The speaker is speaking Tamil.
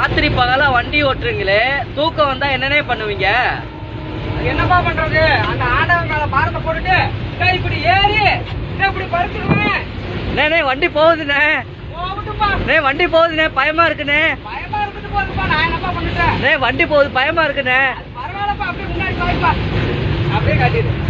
ராத்திரி பகலா வண்டி ஓட்டுறீங்களே தூக்கம் வந்தா என்னனே பண்ணுவீங்க என்னப்பா பண்றது அந்த ஆண்டவன் மேல பாரத்தை போட்டுட்டு டேய், இப்படி ஏறி டேய், இப்படி படுத்துருவேன் அண்ணே வண்டி போகுதுண்ணே போகட்டும்பா அண்ணே வண்டி போகுதுண்ணே பயமா இருக்குண்ணே பயமா இருக்குது போதுப்பா நான் என்னப்பா பண்ணிட்டேன் அண்ணே வண்டி போகுது பயமா இருக்குண்ணே பரவாயில்லப்பா அப்படியே முன்னாடி பாய்ப்பா அப்படியே காட்டிடு